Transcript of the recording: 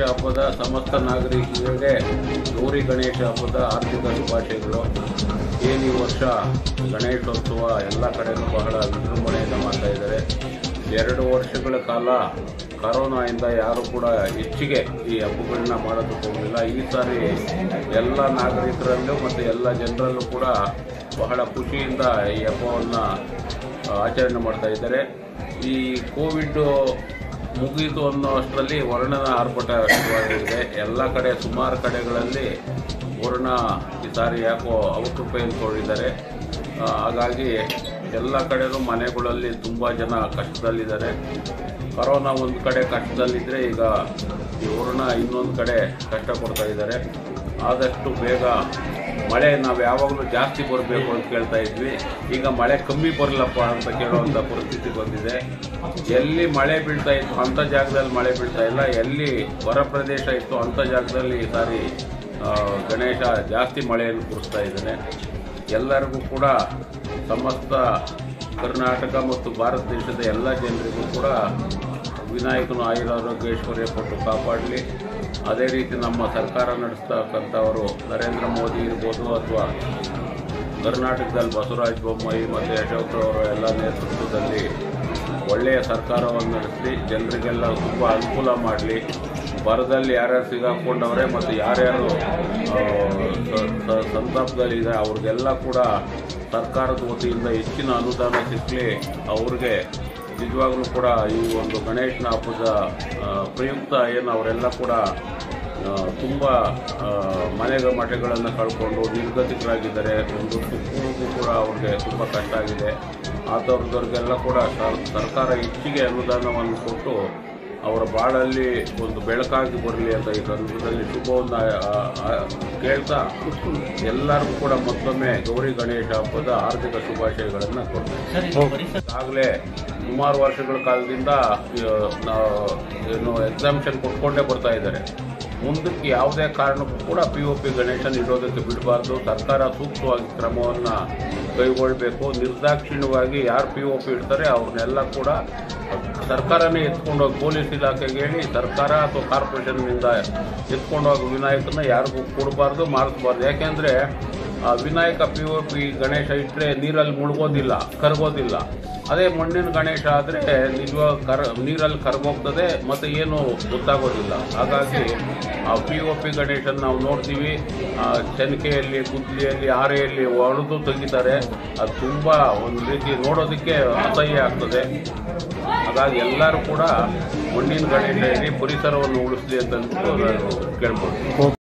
ಹಬ್ಬದ ಸಮಸ್ತ ನಾಗರಿಕರಿಗೆ ಗೌರಿ ಗಣೇಶ ಹಬ್ಬದ ಆರ್ಥಿಕ ಶುಭಾಶಯಗಳು ಏನು ಈ ವರ್ಷ ಗಣೇಶೋತ್ಸವ ಎಲ್ಲ ಕಡೆನೂ ಬಹಳ ವಿಜೃಂಭಣೆಯಿಂದ ಮಾಡ್ತಾ ಇದ್ದಾರೆ ಎರಡು ವರ್ಷಗಳ ಕಾಲ ಕರೋನಾಯಿಂದ ಯಾರು ಕೂಡ ಹೆಚ್ಚಿಗೆ ಈ ಹಬ್ಬಗಳನ್ನ ಮಾಡೋದಕ್ಕೆ ಹೋಗಲಿಲ್ಲ ಈ ಸಾರಿ ಎಲ್ಲ ನಾಗರಿಕರಲ್ಲೂ ಮತ್ತು ಎಲ್ಲ ಜನರಲ್ಲೂ ಕೂಡ ಬಹಳ ಖುಷಿಯಿಂದ ಈ ಹಬ್ಬವನ್ನು ಆಚರಣೆ ಮಾಡ್ತಾ ಇದ್ದಾರೆ ಈ ಕೋವಿಡ್ ಮುಗಿಯಿತು ಅನ್ನೋ ಅಷ್ಟರಲ್ಲಿ ವರ್ಣನ ಆರ್ಭಟ ಶುರುವಾಗಿದೆ ಎಲ್ಲ ಕಡೆ ಸುಮಾರು ಕಡೆಗಳಲ್ಲಿ ವರ್ಣ ಈ ಸಾರಿ ಯಾಕೋ ಔಟ್ರೂಪೆಯನ್ನು ತೋಡಿದ್ದಾರೆ ಆ, ಹಾಗಾಗಿ ಎಲ್ಲ ಕಡೆನೂ ಮನೆಗಳಲ್ಲಿ ತುಂಬ ಜನ ಕಷ್ಟದಲ್ಲಿದ್ದಾರೆ ಕರೋನಾ ಒಂದು ಕಡೆ ಕಷ್ಟದಲ್ಲಿದ್ದರೆ ಈಗ ಈ ವರ್ಣ ಇನ್ನೊಂದು ಕಡೆ ಕಷ್ಟ ಕೊಡ್ತಾ ಇದ್ದಾರೆ ಆದಷ್ಟು ಬೇಗ ಮಳೆ ನಾವು ಯಾವಾಗಲೂ ಜಾಸ್ತಿ ಬರಬೇಕು ಅಂತ ಕೇಳ್ತಾ ಇದ್ವಿ ಈಗ ಮಳೆ ಕಮ್ಮಿ ಬರಲಪ್ಪ ಅಂತ ಕೇಳುವಂಥ ಪರಿಸ್ಥಿತಿ ಬಂದಿದೆ ಎಲ್ಲಿ ಮಳೆ ಬೀಳ್ತಾ ಇತ್ತು ಅಂಥ ಜಾಗದಲ್ಲಿ ಮಳೆ ಬೀಳ್ತಾ ಇಲ್ಲ ಎಲ್ಲಿ ಹೊರ ಪ್ರದೇಶ ಇತ್ತು ಅಂಥ ಜಾಗದಲ್ಲಿ ಈ ಸಾರಿ ಆ, ಗಣೇಶ ಜಾಸ್ತಿ ಮಳೆಯನ್ನು ಕುರಿಸ್ತಾ ಇದ್ದಾನೆ ಎಲ್ಲರಿಗೂ ಕೂಡ ಸಮಸ್ತ ಕರ್ನಾಟಕ ಮತ್ತು ಭಾರತ ದೇಶದ ಎಲ್ಲ ಜನರಿಗೂ ಕೂಡ ವಿನಾಯಕನು ಆಯುರಾರೋಗ್ಯ ಐಶ್ವರ್ಯ ಕೊಟ್ಟು ಕಾಪಾಡಲಿ ಅದೇ ರೀತಿ ನಮ್ಮ ಸರ್ಕಾರ ನಡೆಸ್ತಕ್ಕಂಥವರು ನರೇಂದ್ರ ಮೋದಿ ಇರ್ಬೋದು ಅಥವಾ ಕರ್ನಾಟಕದಲ್ಲಿ ಬಸವರಾಜ ಬೊಮ್ಮಾಯಿ ಮತ್ತು ಅಶೋಕ್ರವರ ಎಲ್ಲ ನೇತೃತ್ವದಲ್ಲಿ ಒಳ್ಳೆಯ ಸರ್ಕಾರವನ್ನು ನಡೆಸಿ ಜನರಿಗೆಲ್ಲ ತುಂಬ ಅನುಕೂಲ ಮಾಡಲಿ ಬರದಲ್ಲಿ ಯಾರ್ಯಾರು ಸಿಗಾಕೊಂಡವ್ರೆ ಮತ್ತು ಯಾರ್ಯಾರು ಆ, ಸ- ಸ- ಸಂತಾಪದಲ್ಲಿದೆ ಅವ್ರಿಗೆಲ್ಲ ಕೂಡ ಸರ್ಕಾರದ ವತಿಯಿಂದ ಹೆಚ್ಚಿನ ಅನುದಾನ ಸಿಕ್ಕಲಿ ಅವ್ರಿಗೆ ನಿಜವಾಗ್ಲೂ ಕೂಡ ಈ ಒಂದು ಗಣೇಶನ ಹಬ್ಬದ ಆ, ಪ್ರಯುಕ್ತ ಏನು ಅವರೆಲ್ಲ ಕೂಡ ತುಂಬ ಮನೆ ಮಠಗಳನ್ನು ಕಳ್ಕೊಂಡು ನಿರ್ಗತಿಕರಾಗಿದ್ದಾರೆ ಒಂದು ಸುಕ್ಕೂರಿಗೂ ಕೂಡ ಅವ್ರಿಗೆ ತುಂಬ ಕಷ್ಟ ಆಗಿದೆ ಆಥವ್ರದವ್ರಿಗೆಲ್ಲ ಕೂಡ ಸರ್- ಸರ್ಕಾರ ಹೆಚ್ಚಿಗೆ ಅನುದಾನವನ್ನು ಕೊಟ್ಟು ಅವರ ಬಾಳಲ್ಲಿ ಒಂದು ಬೆಳಕಾಗಿ ಬರಲಿ ಅಂತ ಈ ಸಂದರ್ಭದಲ್ಲಿ ಶುಭವನ್ನು ಆ, ಆ, ಕೇಳ್ತಾ ಎಲ್ಲರಿಗೂ ಕೂಡ ಮತ್ತೊಮ್ಮೆ ಗೌರಿ ಗಣೇಶ ಹಬ್ಬದ ಆರ್ಥಿಕ ಶುಭಾಶಯಗಳನ್ನು ಕೊಡ್ತೇನೆ ಆಗಲೇ ಸುಮಾರು ವರ್ಷಗಳ ಕಾಲದಿಂದ ಆ, ನಾವು ಏನು ಎಕ್ಸಾಮಿಷನ್ ಕೊಟ್ಕೊಂಡೇ ಬರ್ತಾ ಇದ್ದಾರೆ ಮುಂದಕ್ಕೆ ಯಾವುದೇ ಕಾರಣಕ್ಕೂ ಕೂಡ ಪಿ ಒ ಪಿ ಗಣೇಶನ್ ಇಡೋದಕ್ಕೆ ಬಿಡಬಾರ್ದು ಸರ್ಕಾರ ಸೂಕ್ತವಾಗಿ ಕ್ರಮವನ್ನು ಕೈಗೊಳ್ಳಬೇಕು ನಿರ್ದಾಕ್ಷಿಣ್ಯವಾಗಿ ಯಾರು ಪಿ ಒ ಪಿ ಇಡ್ತಾರೆ ಅವ್ರನ್ನೆಲ್ಲ ಕೂಡ ಸರ್ಕಾರನೇ ಎತ್ಕೊಂಡೋಗಿ ಪೊಲೀಸ್ ಇಲಾಖೆಗೆ ಹೇಳಿ ಸರ್ಕಾರ ಅಥವಾ ಕಾರ್ಪೊರೇಷನ್ನಿಂದ ಎತ್ಕೊಂಡೋಗಿ ವಿನಾಯಕನ ಯಾರಿಗೂ ಕೊಡಬಾರ್ದು ಮಾಡಿಸ್ಬಾರ್ದು ಯಾಕೆಂದರೆ ಆ Vinayaka P O P Ganesha ಇಟ್ಟರೆ ನೀರಲ್ಲಿ ಮುಳುಗೋದಿಲ್ಲ ಕರಗೋದಿಲ್ಲ ಅದೇ ಮಣ್ಣಿನ ಗಣೇಶ ಆದರೆ ನಿಜವಾಗ ಕರ ನೀರಲ್ಲಿ ಕರಗೋಗ್ತದೆ ಮತ್ತು ಏನು ಗೊತ್ತಾಗೋದಿಲ್ಲ ಹಾಗಾಗಿ ಆ ಪಿ ಒ ಪಿ ಗಣೇಶನ ನಾವು ನೋಡ್ತೀವಿ ಆ ಚೆನ್ಕೆಯಲ್ಲಿ ಗುದ್ಲಿಯಲ್ಲಿ ಆರೆಯಲ್ಲಿ ಒಡೆದು ತೆಗಿತಾರೆ ಅದು ತುಂಬ ಒಂದು ರೀತಿ ನೋಡೋದಕ್ಕೆ ಅಸಹ್ಯ ಆಗ್ತದೆ ಹಾಗಾಗಿ ಎಲ್ಲರೂ ಕೂಡ ಮಣ್ಣಿನ ಗಣೇಶ ಇಡಿ ಪರಿಸರವನ್ನು ಉಳಿಸ್ಲಿ ಅಂತ ಅಂದ್ಬಿಟ್ಟು ನಾನು ಕೇಳ್ಕೊಳ್ತೀನಿ